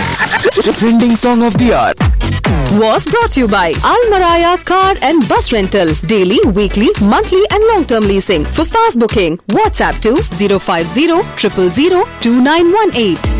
Trending song of the hour. was brought to you by Almaraya Car and Bus Rental. Daily, weekly, monthly, and long term leasing. For fast booking, WhatsApp to 050 000 2918.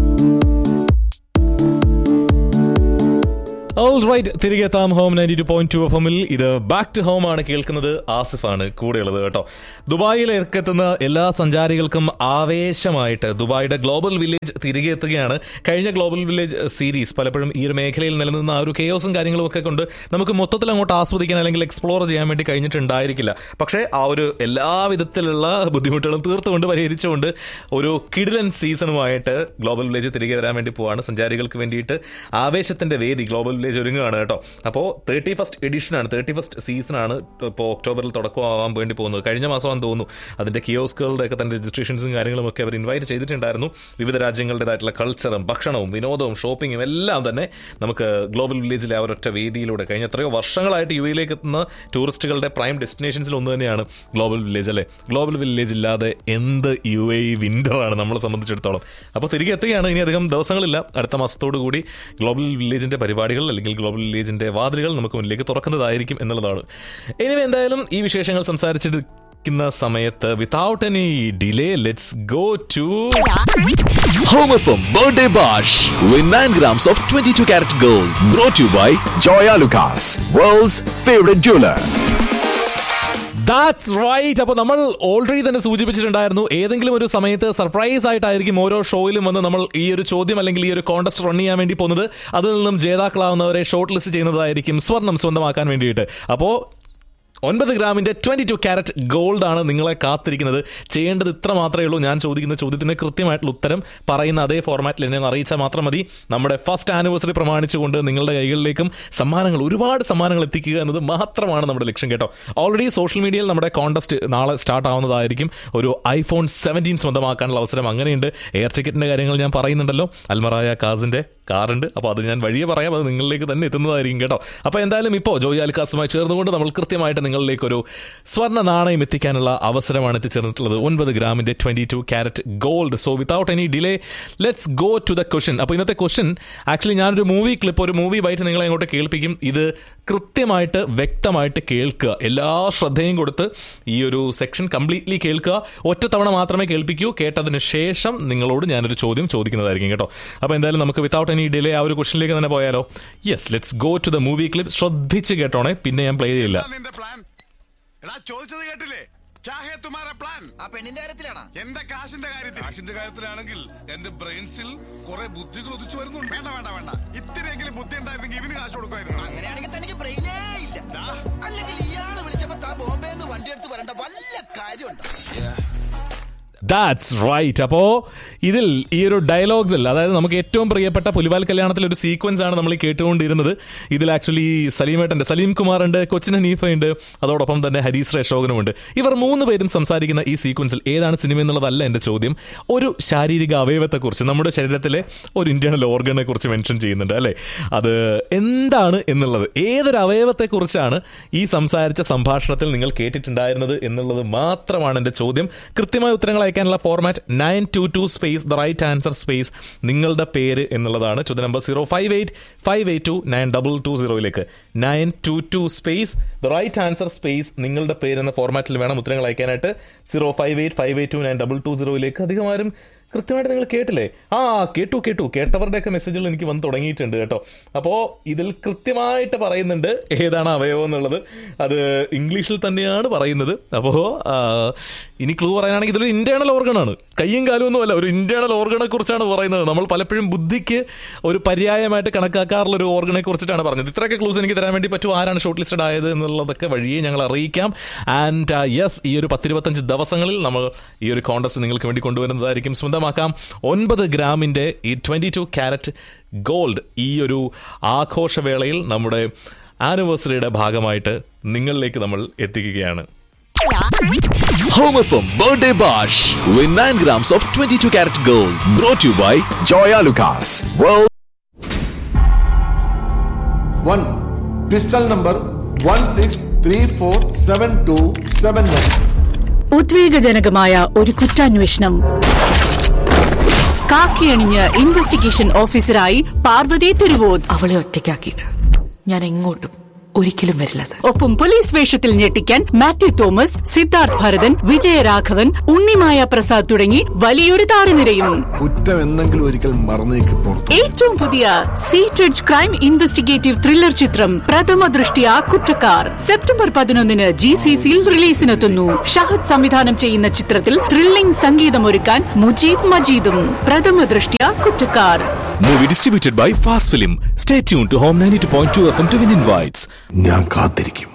All right തിരികെ എത്താം Home ninety two point two F എമ്മിൽ ഇത് back to home ആണ് കേൾക്കുന്നത് ആസിഫാണ് കൂടെയുള്ളത് കേട്ടോ ദുബായിലേക്ക് എത്തുന്ന എല്ലാ സഞ്ചാരികൾക്കും ആവേശമായിട്ട് ദുബായിയുടെ ഗ്ലോബൽ വില്ലേജ് തിരികെ എത്തുകയാണ് കഴിഞ്ഞ ഗ്ലോബൽ വില്ലേജ് സീരീസ് പലപ്പോഴും ഈ ഒരു മേഖലയിൽ നിലനിന്ന ആ ഒരു കെയോസും കാര്യങ്ങളും ഒക്കെ കൊണ്ട് നമുക്ക് മൊത്തത്തിൽ അങ്ങോട്ട് ആസ്വദിക്കാൻ അല്ലെങ്കിൽ എക്സ്പ്ലോർ ചെയ്യാൻ വേണ്ടി കഴിഞ്ഞിട്ടുണ്ടായിരിക്കില്ല പക്ഷേ ആ ഒരു എല്ലാ വിധത്തിലുള്ള ബുദ്ധിമുട്ടുകളും തീർത്തുകൊണ്ട് പരിഹരിച്ചുകൊണ്ട് ഒരു കിടിലൻ സീസണുമായിട്ട് ഗ്ലോബൽ വില്ലേജ് തിരികെ വരാൻ വേണ്ടി പോവാണ് സഞ്ചാരികൾക്ക് വേണ്ടിയിട്ട് ആവേശത്തിന്റെ വേദി ഗ്ലോബൽ വില്ലേജ് ഒരുങ്ങുകയാണ് കേട്ടോ അപ്പോൾ തേർട്ടി ഫസ്റ്റ് എഡിഷനാണ് തേർട്ടി ഫസ്റ്റ് സീസണാണ് ഇപ്പോൾ ഒക്ടോബറിൽ തുടക്കമാവാൻ വേണ്ടി പോകുന്നത് കഴിഞ്ഞ മാസമാണെന്ന് തോന്നുന്നു അതിന്റെ കിയോസ്കുകളുടെ ഒക്കെ തന്നെ രജിസ്ട്രേഷൻസും കാര്യങ്ങളും ഒക്കെ അവർ ഇൻവൈറ്റ് ചെയ്തിട്ടുണ്ടായിരുന്നു വിവിധ രാജ്യങ്ങളുടേതായിട്ടുള്ള കൾച്ചറും ഭക്ഷണവും വിനോദവും ഷോപ്പിങ്ങും എല്ലാം തന്നെ നമുക്ക് ഗ്ലോബൽ വില്ലേജിലെ ആ ഒരൊറ്റ വേദിയിലൂടെ കഴിഞ്ഞ എത്രയോ വർഷങ്ങളായിട്ട് യു എയിലേക്ക് എത്തുന്ന ടൂറിസ്റ്റുകളുടെ പ്രൈം ഡെസ്റ്റിനേഷൻസിൽ ഒന്ന് തന്നെയാണ് ഗ്ലോബൽ വില്ലേജ് അല്ലേ ഗ്ലോബൽ വില്ലേജ് ഇല്ലാതെ എന്ത് യു എ വിന്റർ ആണ് നമ്മളെ സംബന്ധിച്ചിടത്തോളം അപ്പോൾ തിരികെ എത്തുകയാണ് ഇനി അധികം ദിവസങ്ങളില്ല അടുത്ത മാസത്തോടു കൂടി ഗ്ലോബൽ വില്ലേജിന്റെ പരിപാടികൾ അല്ലെങ്കിൽ ഗ്ലോബൽ വില്ലേജിന്റെ വാതിലുകൾ നമുക്ക് മുന്നിലേക്ക് തുറക്കുന്നതായിരിക്കും എന്നുള്ളതാണ് ഇനി എന്തായാലും ഈ വിശേഷങ്ങൾ സംസാരിച്ചിരിക്കുന്ന സമയത്ത് without any delay let's go to Home FM Birthday Bash. Win 9 grams of 22 karat gold. Brought to you by Joya Lucas, world's favorite jeweler. That's right അപ്പോൾ നമ്മൾ ഓൾറെഡി തന്നെ സൂചിപ്പിച്ചിട്ടുണ്ടായിരുന്നു ഏതെങ്കിലും ഒരു സമയത്ത് സർപ്രൈസ് ആയിട്ടായിരിക്കും ഓരോ ഷോയിലും വന്ന് നമ്മൾ ഈ ഒരു ചോദ്യം അല്ലെങ്കിൽ ഈ ഒരു കോൺടെസ്റ്റ് റൺ ചെയ്യാൻ വേണ്ടി പോകുന്നത് അതിൽ നിന്നും ജേതാക്കളാവുന്നവരെ ഷോർട്ട് ലിസ്റ്റ് ചെയ്യുന്നതായിരിക്കും സ്വർണം സ്വന്തമാക്കാൻ വേണ്ടിയിട്ട് അപ്പോൾ ഒൻപത് ഗ്രാമിന്റെ ട്വന്റി ടു ക്യാരറ്റ് ഗോൾഡ് ആണ് നിങ്ങളെ കാത്തിരിക്കുന്നത് ചെയ്യേണ്ടത് ഇത്ര മാത്രമേ ഉള്ളൂ ഞാൻ ചോദിക്കുന്ന ചോദ്യത്തിന് കൃത്യമായിട്ടുള്ള ഉത്തരം പറയുന്ന അതേ ഫോർമാറ്റിൽ എന്നെ ഒന്ന് അറിയിച്ചാൽ മാത്രം മതി നമ്മുടെ ഫസ്റ്റ് ആനിവേഴ്സറി പ്രമാണിച്ചുകൊണ്ട് നിങ്ങളുടെ കൈകളിലേക്കും സമ്മാനങ്ങൾ ഒരുപാട് സമ്മാനങ്ങൾ എത്തിക്കുക എന്നത് മാത്രമാണ് നമ്മുടെ ലക്ഷ്യം കേട്ടോ ഓൾറെഡി സോഷ്യൽ മീഡിയയിൽ നമ്മുടെ കോൺടെസ്റ്റ് നാളെ സ്റ്റാർട്ട് ആവുന്നതായിരിക്കും ഒരു ഐഫോൺ സെവൻറ്റീൻ സ്വന്തമാക്കാനുള്ള അവസരം അങ്ങനെയുണ്ട് എയർ ടിക്കറ്റിന്റെ കാര്യങ്ങൾ ഞാൻ പറയുന്നുണ്ടല്ലോ അൽമറായ കാസിന്റെ കാറുണ്ട് അപ്പോൾ അത് ഞാൻ വഴിയെ പറയാം അത് നിങ്ങളിലേക്ക് തന്നെ എത്തുന്നതായിരിക്കും കേട്ടോ അപ്പോൾ എന്തായാലും ഇപ്പോൾ ജോയി അൽക്കാസുമായി ചേർന്നുകൊണ്ട് നമ്മൾ കൃത്യമായിട്ട് നിങ്ങളിലേക്ക് ഒരു സ്വർണ്ണ നാണയം എത്തിക്കാനുള്ള അവസരമാണ് എത്തിച്ചേർന്നിട്ടുള്ളത് ഒൻപത് ഗ്രാമിന്റെ twenty two carat gold so without any delay let's go to the question അപ്പോൾ ഇന്നത്തെ ക്വസ്റ്റൻ ആക്ച്വലി ഞാനൊരു മൂവി ക്ലിപ്പ് ഒരു മൂവി ബൈറ്റ് നിങ്ങളെ അങ്ങോട്ട് കേൾപ്പിക്കും ഇത് കൃത്യമായിട്ട് വ്യക്തമായിട്ട് കേൾക്കുക എല്ലാ ശ്രദ്ധയും കൊടുത്ത് ഈ ഒരു സെക്ഷൻ കംപ്ലീറ്റ്ലി കേൾക്കുക ഒറ്റ തവണ മാത്രമേ കേൾപ്പിക്കൂ കേട്ടതിന് ശേഷം നിങ്ങളോട് ഞാനൊരു ചോദ്യം ചോദിക്കുന്നതായിരിക്കും കേട്ടോ അപ്പോൾ എന്തായാലും നമുക്ക് വിതൗട്ട് എനി ഡിലേ ആ ഒരു ക്വസ്റ്റനിലേക്ക് തന്നെ പോയാലോ yes let's go to the movie clip ശ്രദ്ധിച്ച് കേട്ടോണേ പിന്നെ ഞാൻ പ്ലേ ചെയ്യില്ല എന്താ നിന്റെ പ്ലാൻ എടാ ചോദിച്ചത് കേട്ടില്ലേ ക്യാ ഹേ തുമാര പ്ലാൻ ആ പെണ്ണിന്റെ കാര്യത്തിലാണോ എന്റെ കാശിന്റെ കാര്യത്തിൽ കാശിന്റെ കാര്യത്തിലാണെങ്കിൽ എന്റെ ബ്രെയിൻസിൽ കുറെ ബുദ്ധികൾ ഉദിച്ചു വരുന്നുണ്ട് വേണ്ട വേണ്ട വേണ്ട ഇത്തിരിയെങ്കിലും ബുദ്ധി ഉണ്ടായിരുന്നെങ്കിൽ ഇവന് കാശ് കൊടുക്കുമായിരുന്നു അങ്ങനെയാണെങ്കിൽ തനിക്ക് ബ്രെയിനേ ഇല്ല അല്ലെങ്കിൽ ഇയാള് വിളിച്ചപ്പോ താൻ ബോംബെ നിന്ന് വണ്ടി എടുത്ത് വരേണ്ട വല്ല കാര്യമുണ്ടോ ദാറ്റ്സ് റൈറ്റ് അപ്പോ ഇതിൽ ഈ ഒരു ഡയലോഗ്സിൽ അതായത് നമുക്ക് ഏറ്റവും പ്രിയപ്പെട്ട പുലിവാൽ കല്യാണത്തിൽ ഒരു സീക്വൻസ് ആണ് നമ്മൾ ഈ കേട്ടുകൊണ്ടിരുന്നത് ഇതിൽ ആക്ച്വലി സലീമേട്ടന്റെ സലീം കുമാർ ഉണ്ട് കൊച്ചിൻ ഹനീഫ ഉണ്ട് അതോടൊപ്പം തന്നെ ഹരീശ്ര അശോകനും ഉണ്ട് ഇവർ മൂന്ന് പേരും സംസാരിക്കുന്ന ഈ സീക്വൻസിൽ ഏതാണ് സിനിമ എന്നുള്ളതല്ല എന്റെ ചോദ്യം ഒരു ശാരീരിക അവയവത്തെക്കുറിച്ച് നമ്മുടെ ശരീരത്തിലെ ഒരു ഇന്റേണൽ ഓർഗനെ കുറിച്ച് മെൻഷൻ ചെയ്യുന്നുണ്ട് അല്ലേ അത് എന്താണ് എന്നുള്ളത് ഏതൊരു അവയവത്തെക്കുറിച്ചാണ് ഈ സംസാരിച്ച സംഭാഷണത്തിൽ നിങ്ങൾ കേട്ടിട്ടുണ്ടായിരുന്നത് എന്നുള്ളത് മാത്രമാണ് എന്റെ ചോദ്യം കൃത്യമായ ഉത്തരങ്ങൾ അയക്കാനുള്ള format nine two two space the right answer space നിങ്ങളുടെ പേര് എന്നുള്ളതാണ് to the number zero five eight five eight two nine double two സീറോയിലേക്ക് nine two two space the right answer space നിങ്ങളുടെ പേര് എന്ന ഫോർമാറ്റിൽ വേണം ഉത്തരങ്ങൾ അയക്കാനായിട്ട് zero five eight five eight two nine double two സീറോയിലേക്ക് അധികമാരും കൃത്യമായിട്ട് നിങ്ങൾ കേട്ടില്ലേ ആ കേട്ടു കേട്ടു കേട്ടവരുടെയൊക്കെ മെസ്സേജുകൾ എനിക്ക് വന്ന് തുടങ്ങിയിട്ടുണ്ട് കേട്ടോ അപ്പോൾ ഇതിൽ കൃത്യമായിട്ട് പറയുന്നുണ്ട് ഏതാണ് അവയവം എന്നുള്ളത് അത് ഇംഗ്ലീഷിൽ തന്നെയാണ് പറയുന്നത് അപ്പോൾ ഇനി ക്ലൂ പറയാനാണെങ്കിൽ ഇതൊരു ഇന്റേണൽ ഓർഗണാണ് കയ്യും കാലും ഒന്നുമല്ല ഒരു ഇന്റേണൽ ഓർഗണെ കുറിച്ചാണ് പറയുന്നത് നമ്മൾ പലപ്പോഴും ബുദ്ധിക്ക് ഒരു പര്യായമായിട്ട് കണക്കാക്കാറുള്ള ഒരു ഓർഗണെ കുറിച്ചിട്ടാണ് പറഞ്ഞത് ഇത്രയൊക്കെ ക്ലൂസ് എനിക്ക് തരാൻ വേണ്ടി പറ്റും ആരാണ് ഷോർട്ട് ലിസ്റ്റഡ് ആയത് എന്നുള്ളതൊക്കെ വഴിയെ ഞങ്ങൾ അറിയിക്കാം ആൻഡ് യെസ് ഈ ഒരു പത്തിരുപത്തഞ്ച് ദിവസങ്ങളിൽ നമ്മൾ ഈ ഒരു കോൺടസ്റ്റ് നിങ്ങൾക്ക് വേണ്ടി കൊണ്ടുവരുന്നതായിരിക്കും സ്വന്തമാക്കാം ഒൻപത് ഗ്രാമിന്റെ ഈ ട്വന്റി ടു ക്യാരറ്റ് ഗോൾഡ് ഈ ഒരു ആഘോഷവേളയിൽ നമ്മുടെ ആനിവേഴ്സറിയുടെ ഭാഗമായിട്ട് നിങ്ങളിലേക്ക് നമ്മൾ എത്തിക്കുകയാണ് Home FM Birthday Bash. Win 9 grams of 22 karat gold. Brought to you by Joya Lucas, world one pistol number one six three four seven two seven one ഉദ്വേഗജനകമായ ഒരു കുറ്റാന്വേഷണം കാക്കിയണിഞ്ഞ് investigation ഓഫീസറായി പാർവതി തിരുവോത് അവളെ ഒറ്റയ്ക്കാക്കിയിട്ട് ഞാൻ എങ്ങോട്ടും ഒരിക്കലും വരില്ല സർ ഒപ്പം പോലീസ് വേഷത്തിൽ ഞെട്ടിക്കാൻ മാത്യു തോമസ് സിദ്ധാർത്ഥ് ഭരതൻ വിജയരാഘവൻ ഉണ്ണിമായ പ്രസാദ് തുടങ്ങി വലിയൊരു താരനിരയും കുറ്റം എന്തെങ്കിലും ഒരിക്കൽ മറന്നേക്ക് പുറത്തു ഏറ്റവും പുതിയ സീറ്റഡ് ക്രൈം ഇൻവെസ്റ്റിഗേറ്റീവ് ത്രില്ലർ ചിത്രം പ്രഥമ ദൃഷ്ടിയ കുറ്റക്കാർ സെപ്റ്റംബർ പതിനൊന്നിന് ജി സി സിയിൽ റിലീസിനെത്തുന്നു ഷഹദ് സംവിധാനം ചെയ്യുന്ന ചിത്രത്തിൽ ത്രില്ലിംഗ് സംഗീതമൊരുക്കാൻ മുജീബ് മജീദും പ്രഥമ Drishtya കുറ്റക്കാർ Movie distributed by Fast Film. Stay tuned to Home 92.2 FM to win invites. ഞാൻ കാത്തിരിക്കും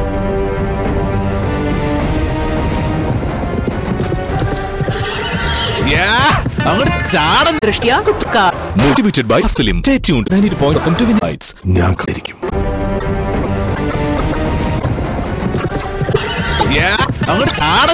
അങ്ങോട്ട് ചാടൻ ദൃഷ്ടിയ കുറ്റക്കാർ Distributed by Fast Film. Stay tuned to 92.2 FM to win invites. ഞാൻ കാത്തിരിക്കും അങ്ങോട്ട് ചാടൻ